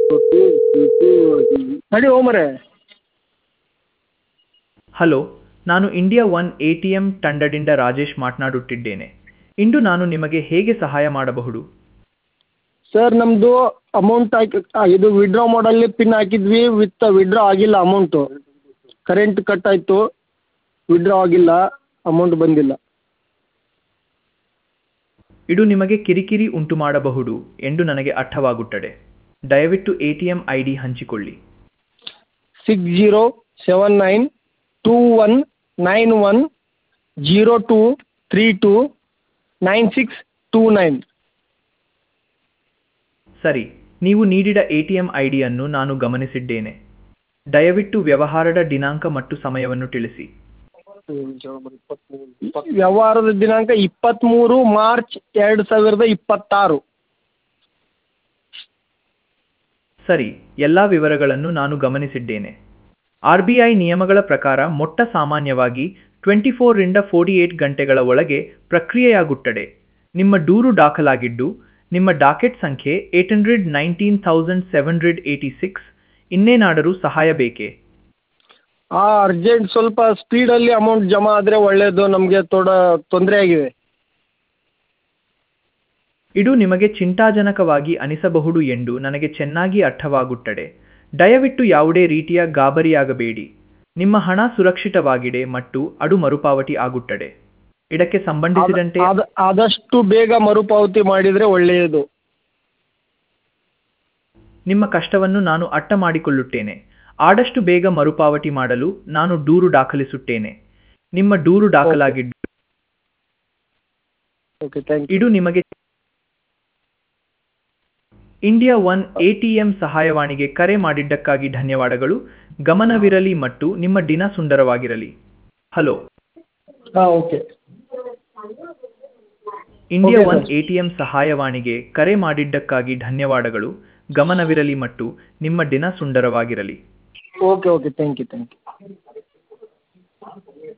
ನಡಿ ಹೋಮರೆ ಹಲೋ ನಾನು India one A T M ತಂಡದಿಂದ ರಾಜೇಶ್ ಮಾತನಾಡುತ್ತಿದ್ದೇನೆ ಇಂದು ನಾನು ನಿಮಗೆ ಹೇಗೆ ಸಹಾಯ ಮಾಡಬಹುದು ಸರ್ ನಮ್ಮದು ಅಮೌಂಟ್ ಹಾಕಿ ಇದು ವಿಡ್ರಾ ಮಾಡಲ್ಲಿ ಪಿನ್ ಹಾಕಿದ್ವಿ ವಿತ್ ವಿಡ್ರಾ ಆಗಿಲ್ಲ ಅಮೌಂಟು ಕರೆಂಟ್ ಕಟ್ ಆಯಿತು ವಿಡ್ರಾ ಆಗಿಲ್ಲ ಅಮೌಂಟ್ ಬಂದಿಲ್ಲ ಇದು ನಿಮಗೆ ಕಿರಿಕಿರಿ ಉಂಟು ಮಾಡಬಹುದು ಎಂದು ನನಗೆ ಅರ್ಥವಾಗುತ್ತದೆ ದಯವಿಟ್ಟು A T M I D ಹಂಚಿಕೊಳ್ಳಿ six zero seven nine two one nine one zero two three two nine six two nine ಸರಿ ನೀವು ನೀಡಿದ ಎ ಟಿ ಎಂ ಐ ಡಿಯನ್ನು ನಾನು ಗಮನಿಸಿದ್ದೇನೆ ದಯವಿಟ್ಟು ವ್ಯವಹಾರದ ದಿನಾಂಕ ಮತ್ತು ಸಮಯವನ್ನು ತಿಳಿಸಿ ವ್ಯವಹಾರದ ದಿನಾಂಕ ಇಪ್ಪತ್ತ್ಮೂರು ಮಾರ್ಚ್ ಎರಡು ಸಾವಿರದ ಇಪ್ಪತ್ತಾರು ಸರಿ ಎಲ್ಲ ವಿವರಗಳನ್ನು ನಾನು ಗಮನಿಸಿದ್ದೇನೆ ಆರ್ ಬಿ ಐ ನಿಯಮಗಳ ಪ್ರಕಾರ ಮೊಟ್ಟ ಸಾಮಾನ್ಯವಾಗಿ ಟ್ವೆಂಟಿ ಫೋರ್ರಿಂದ ಫೋರ್ಟಿ ಏಟ್ ಗಂಟೆಗಳ ಒಳಗೆ ಪ್ರಕ್ರಿಯೆಯಾಗುತ್ತದೆ ನಿಮ್ಮ ದೂರು ದಾಖಲಾಗಿದ್ದು ನಿಮ್ಮ ಡಾಕೆಟ್ ಸಂಖ್ಯೆ eight hundred nineteen thousand seven hundred eighty six ಇನ್ನೇನಾದರೂ ಸಹಾಯ ಬೇಕೇ ಆ ಅರ್ಜೆಂಟ್ ಸ್ವಲ್ಪ ಸ್ಪೀಡಲ್ಲಿ ಅಮೌಂಟ್ ಜಮಾ ಆದರೆ ಒಳ್ಳೆಯದು ನಮಗೆ ತೋಡ ತೊಂದರೆ ಆಗಿದೆ ಇದು ನಿಮಗೆ ಚಿಂತಾಜನಕವಾಗಿ ಅನಿಸಬಹುದು ಎಂದು ನನಗೆ ಚೆನ್ನಾಗಿ ಅರ್ಥವಾಗುತ್ತದೆ ದಯವಿಟ್ಟು ಯಾವುದೇ ರೀತಿಯ ಗಾಬರಿಯಾಗಬೇಡಿ ನಿಮ್ಮ ಹಣ ಸುರಕ್ಷಿತವಾಗಿದೆ ಮತ್ತು ಅದು ಮರುಪಾವತಿ ಆಗುತ್ತದೆ ಇದಕ್ಕೆ ಸಂಬಂಧಿಸಿದಂತೆ ಆದ ಆದಷ್ಟು ಬೇಗ ಮರುಪಾವತಿ ಮಾಡಿದರೆ ಒಳ್ಳೆಯದು ನಿಮ್ಮ ಕಷ್ಟವನ್ನು ನಾನು ಅರ್ಥ ಮಾಡಿಕೊಳ್ಳುತ್ತೇನೆ ಆದಷ್ಟು ಬೇಗ ಮರುಪಾವತಿ ಮಾಡಲು ನಾನು ದೂರು ದಾಖಲಿಸುತ್ತೇನೆ ನಿಮ್ಮ ದೂರು ದಾಖಲಾಗಿದ್ದು ಓಕೆ ಥ್ಯಾಂಕ್ ಯು ಇದು ನಿಮಗೆ ಇಂಡಿಯಾ ಒನ್ ಎಟಿಎಂ ಸಹಾಯವಾಣಿಗೆ ಕರೆ ಮಾಡಿದ್ದಕ್ಕಾಗಿ ಧನ್ಯವಾದಗಳು ಗಮನವಿರಲಿ ಮತ್ತು ನಿಮ್ಮ ದಿನ ಸುಂದರವಾಗಿರಲಿ ಹಲೋ ಹಾಂ okay India Okay, one sir. ATM ಸಹಾಯವಾಣಿಗೆ ಕರೆ ಮಾಡಿದ್ದಕ್ಕಾಗಿ ಧನ್ಯವಾದಗಳು ಗಮನವಿರಲಿ ಮತ್ತು ನಿಮ್ಮ ದಿನ ಸುಂದರವಾಗಿರಲಿ okay okay thank you thank you